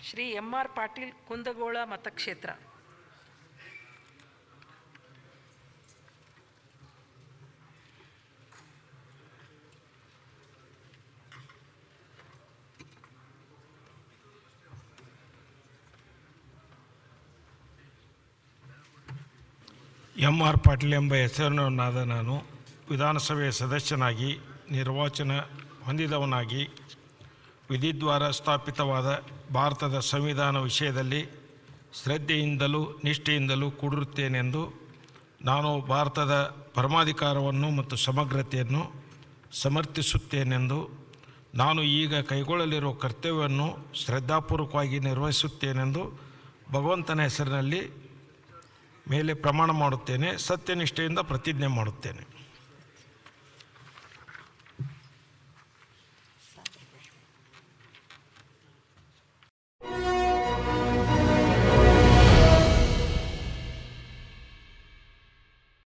Shri M R Patil Kundgol ಮತಕ್ಷೇತ್ರ M R Patil ಎಂಬ ಹೆಸರಿನವನಾದ ನಾನು ವಿಧಾನಸಭೆಯ ಸದಸ್ಯನಾಗಿ ನಿರ್ವಾಚನ ಹೊಂದಿದವನಾಗಿ ವಿಧಿದ್ವಾರ ಸ್ಥಾಪಿತವಾದ ಭಾರತದ ಸಂವಿಧಾನ ವಿಷಯದಲ್ಲಿ ಶ್ರದ್ಧೆಯಿಂದಲೂ ನಿಷ್ಠೆಯಿಂದಲೂ ಕೂಡಿರುತ್ತೇನೆಂದು ನಾನು ಭಾರತದ ಪರಮಾಧಿಕಾರವನ್ನು ಮತ್ತು ಸಮಗ್ರತೆಯನ್ನು ಸಮರ್ಥಿಸುತ್ತೇನೆಂದು ನಾನು ಈಗ ಕೈಗೊಳ್ಳಲಿರುವ ಕರ್ತವ್ಯವನ್ನು ಶ್ರದ್ಧಾಪೂರ್ವಕವಾಗಿ ನಿರ್ವಹಿಸುತ್ತೇನೆಂದು ಭಗವಂತನ ಹೆಸರಿನಲ್ಲಿ ಮೇಲೆ ಪ್ರಮಾಣ ಮಾಡುತ್ತೇನೆ ಸತ್ಯನಿಷ್ಠೆಯಿಂದ ಪ್ರತಿಜ್ಞೆ ಮಾಡುತ್ತೇನೆ